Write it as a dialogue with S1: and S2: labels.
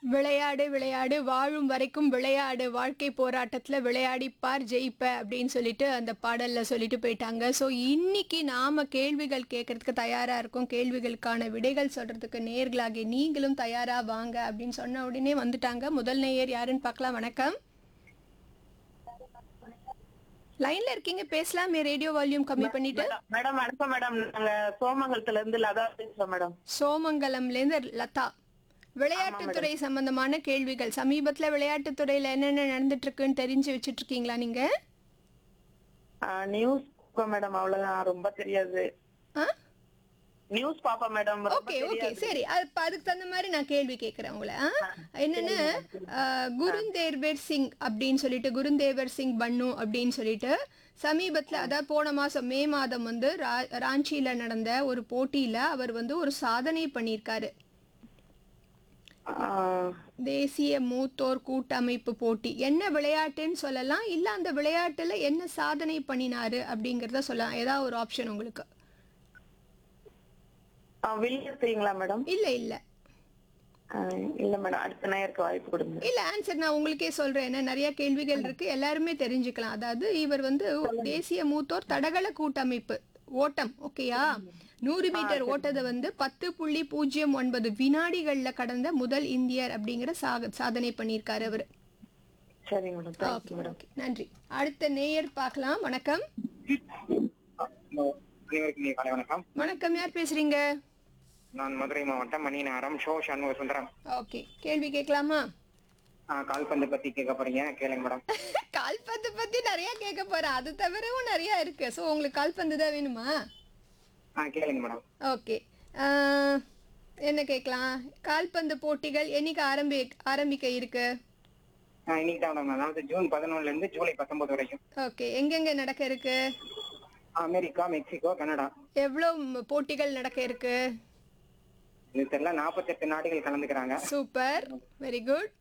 S1: விளையாடு விளையாடு வாழும் வரைக்கும் விளையாடு வாழ்க்கை போராட்டத்துல விளையாடிப்பார் ஜெயிப்ப அப்படின்னு சொல்லிட்டு அந்த பாடல்ல சொல்லிட்டு போயிட்டாங்க ஸோ இன்னைக்கு நாம கேள்விகள் கேட்கறதுக்கு தயாரா இருக்கோம் கேள்விகளுக்கான விடைகள் சொல்றதுக்கு நேர்களாகி நீங்களும் தயாரா வாங்க அப்படின்னு சொன்ன உடனே வந்துட்டாங்க முதல் நேயர் யாருன்னு பார்க்கலாம் வணக்கம் லைன்ல இருக்கீங்க பேசலாமே ரேடியோ வால்யூம் கம்மி பண்ணிட்டு
S2: மேடம் வணக்கம் மேடம் நாங்க சோமங்கலத்துல இருந்து லதா பேசுறோம் மேடம்
S1: சோமங்கலம்ல இருந்து லதா விளையாட்டுத்துறை சம்பந்தமான கேள்விகள் சமீபத்துல விளையாட்டுத்துறையில என்னென்ன நடந்துட்டு இருக்குன்னு தெரிஞ்சு வச்சிட்டு இருக்கீங்களா நீங்க
S2: நியூஸ் மேடம் அவ்வளவுதான் ரொம்ப தெரியாது நியூஸ் பாப்போம் மேடம் ரொம்ப
S1: ஓகே ஓகே சரி அது இப்ப அதுக்கு தகுந்த மாதிரி நான் கேள்வி கேட்கறேன் உங்களை ஆ? என்னன்னு ஆ, குருந்தேவர் சிங் அப்படின்னு சொல்லிட்டு குருந்தேவர் சிங் பன்னு அப்படின்னு சொல்லிட்டு சமீபத்துல அதாவது போன மாசம் மே மாதம் வந்து ரா- ராஞ்சியில நடந்த ஒரு போட்டியில அவர் வந்து ஒரு சாதனை பண்ணியிருக்காரு
S2: ஆஹ்,
S1: தேசிய மூத்தோர் கூட்டமைப்பு போட்டி என்ன விளையாட்டுன்னு சொல்லலாம் இல்ல அந்த விளையாட்டுல என்ன சாதனை பண்ணினாரு அப்படிங்கறத சொல்லலாம் ஏதாவது ஒரு ஆப்ஷன் உங்களுக்கு
S2: ஆஹ், வில்லியத்துறீங்களா மேடம்
S1: இல்ல இல்ல
S2: ஆஹ், இல்ல மேடம் அடுத்த நேருக்கு வாய்ப்பு கொடுங்க
S1: இல்ல ஆன்சர் நான் உங்களுக்கே சொல்றேன் ஏன்னா நிறைய கேள்விகள் இருக்கு எல்லாருமே தெரிஞ்சுக்கலாம் அதாவது இவர் வந்து தேசிய மூத்தோர் தடகள கூட்டமைப்பு ஓட்டம் ஓகேயா நூறு மீட்டர் ஓட்டத்தை வந்து பத்து புள்ளி பூஜ்ஜியம் ஒன்பது வினாடிகள்ல கடந்த முதல் இந்தியர் அப்படிங்கிற சாக- சாதனை பண்ணியிருக்காரு அவர்
S2: சரிங்க மேடம் தேங்க்யூ
S1: ஓகே ஓகே நன்றி அடுத்த நேயர் பார்க்கலாம் வணக்கம்
S3: ஹலோ அனைவருக்கும் இனிய காலை வணக்கம்
S1: வணக்கம் யார் பேசுறீங்க
S3: நான் மதுரை மாவட்டம் மணிநகரம் ஷோ சண்முக சுந்தரம்
S1: ஓகே கேள்வி கேட்கலாமா
S3: ஆ, கால்பந்து பத்தி கேட்க போறீங்க கேளுங்க மேடம்
S1: கால்பந்து பத்தி நிறைய கேட்க போறேன் அது தவிரவும் நிறைய இருக்கு ஸோ உங்களுக்கு கால்பந்து தான் வேணுமா
S3: ஆ கேளுங்க மேடம்
S1: ஓகே என்ன கேட்கலாம் கால்பந்து போட்டிகள் என்னைக்கு ஆரம்பி ஆரம்பிக்க இருக்கு
S3: ஆ, இன்னைக்கு தான் மேடம் அதாவது ஜூன் பதினொன்னுல இருந்து ஜூலை பத்தொன்பது வரைக்கும்
S1: ஓகே எங்கெங்க நடக்க இருக்கு
S3: அமெரிக்கா மெக்சிகோ கனடா
S1: எவ்வளோ ம், போட்டிகள் நடக்க இருக்கு
S3: இது தெரியல நாற்பத்தெட்டு நாடுகள் கலந்துக்கிறாங்க
S1: சூப்பர் வெரி குட்